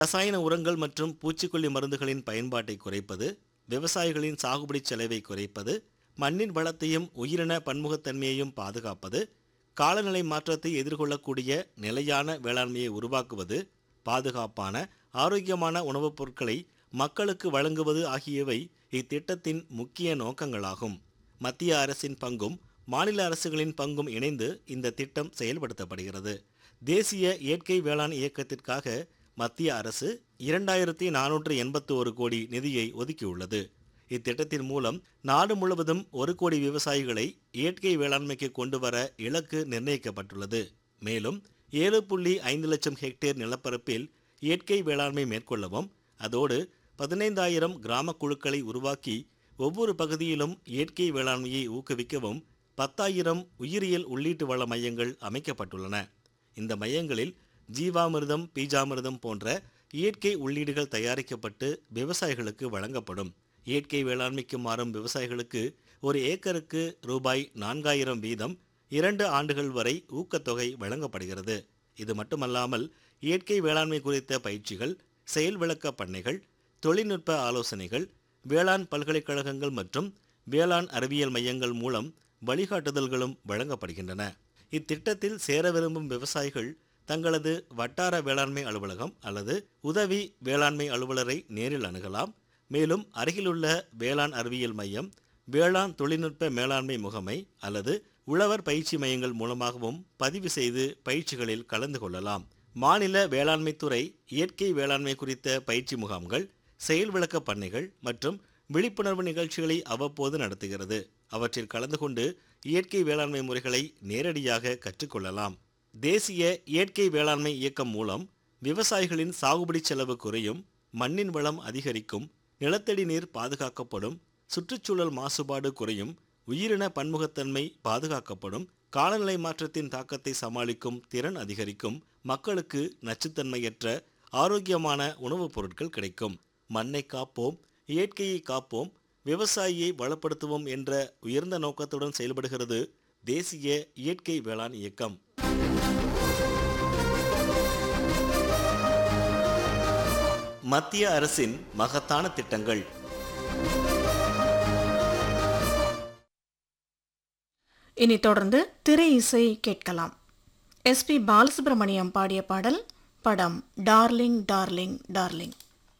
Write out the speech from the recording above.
ரசாயன உரங்கள் மற்றும் பூச்சிக்கொல்லி மருந்துகளின் பயன்பாட்டை குறைப்பது விவசாயிகளின் சாகுபடி செலவை குறைப்பது மண்ணின் வளத்தையும் உயிரின பன்முகத்தன்மையையும் பாதுகாப்பது காலநிலை மாற்றத்தை எதிர்கொள்ளக்கூடிய நிலையான வேளாண்மையை உருவாக்குவது பாதுகாப்பான ஆரோக்கியமான உணவுப் பொருட்களை மக்களுக்கு வழங்குவது ஆகியவை இத்திட்டத்தின் முக்கிய நோக்கங்களாகும் மத்திய அரசின் பங்கும் மாநில அரசுகளின் பங்கும் இணைந்து இந்த திட்டம் செயல்படுத்தப்படுகிறது தேசிய இயற்கை வேளாண் இயக்கத்திற்காக மத்திய அரசு இரண்டாயிரத்தி நானூற்று எண்பத்தி ஒரு கோடி நிதியை ஒதுக்கியுள்ளது இத்திட்டத்தின் மூலம் நாடு முழுவதும் ஒரு கோடி விவசாயிகளை இயற்கை வேளாண்மைக்கு கொண்டு வர இலக்கு நிர்ணயிக்கப்பட்டுள்ளது மேலும் ஏழு புள்ளி ஐந்து லட்சம் ஹெக்டேர் நிலப்பரப்பில் இயற்கை வேளாண்மை மேற்கொள்ளவும் அதோடு பதினைந்தாயிரம் கிராம குழுக்களை உருவாக்கி ஒவ்வொரு பகுதியிலும் இயற்கை வேளாண்மையை ஊக்குவிக்கவும் பத்தாயிரம் உயிரியல் உள்ளீட்டு வள மையங்கள் அமைக்கப்பட்டுள்ளன இந்த மையங்களில் ஜீவாமிர்தம் பீஜாமிர்தம் போன்ற இயற்கை உள்ளீடுகள் தயாரிக்கப்பட்டு விவசாயிகளுக்கு வழங்கப்படும் இயற்கை வேளாண்மைக்கு மாறும் விவசாயிகளுக்கு ஒரு ஏக்கருக்கு ரூபாய் நான்காயிரம் வீதம் இரண்டு ஆண்டுகள் வரை ஊக்கத்தொகை வழங்கப்படுகிறது இது மட்டுமல்லாமல் இயற்கை வேளாண்மை குறித்த பயிற்சிகள் செயல் விளக்க பண்ணைகள் தொழில்நுட்ப ஆலோசனைகள் வேளாண் பல்கலைக்கழகங்கள் மற்றும் வேளாண் அறிவியல் மையங்கள் மூலம் வழிகாட்டுதல்களும் வழங்கப்படுகின்றன இத்திட்டத்தில் சேர விரும்பும் விவசாயிகள் தங்களது வட்டார வேளாண்மை அலுவலகம் அல்லது உதவி வேளாண்மை அலுவலரை நேரில் அணுகலாம் மேலும் அருகிலுள்ள வேளாண் அறிவியல் மையம் வேளாண் தொழில்நுட்ப மேலாண்மை முகமை அல்லது உழவர் பயிற்சி மையங்கள் மூலமாகவும் பதிவு செய்து பயிற்சிகளில் கலந்து கொள்ளலாம் மாநில வேளாண்மைத்துறை இயற்கை வேளாண்மை குறித்த பயிற்சி முகாம்கள் செயல் விளக்க பண்ணைகள் மற்றும் விழிப்புணர்வு நிகழ்ச்சிகளை அவ்வப்போது நடத்துகிறது அவற்றில் கலந்து கொண்டு இயற்கை வேளாண்மை முறைகளை நேரடியாக கற்றுக்கொள்ளலாம் தேசிய இயற்கை வேளாண்மை இயக்கம் மூலம் விவசாயிகளின் சாகுபடி செலவு குறையும் மண்ணின் வளம் அதிகரிக்கும் நிலத்தடி நீர் பாதுகாக்கப்படும் சுற்றுச்சூழல் மாசுபாடு குறையும் உயிரின பன்முகத்தன்மை பாதுகாக்கப்படும் காலநிலை மாற்றத்தின் தாக்கத்தை சமாளிக்கும் திறன் அதிகரிக்கும் மக்களுக்கு நச்சுத்தன்மையற்ற ஆரோக்கியமான உணவுப் பொருட்கள் கிடைக்கும் மண்ணை காப்போம் இயற்கையை காப்போம் விவசாயியை வளப்படுத்துவோம் என்ற உயர்ந்த நோக்கத்துடன் செயல்படுகிறது தேசிய இயற்கை வேளாண் இயக்கம் மத்திய அரசின் மகத்தான திட்டங்கள் இனி தொடர்ந்து திரை இசை கேட்கலாம் எஸ்பி பாலசுப்ரமணியம் பாடிய பாடல் படம் டார்லிங் டார்லிங் டார்லிங்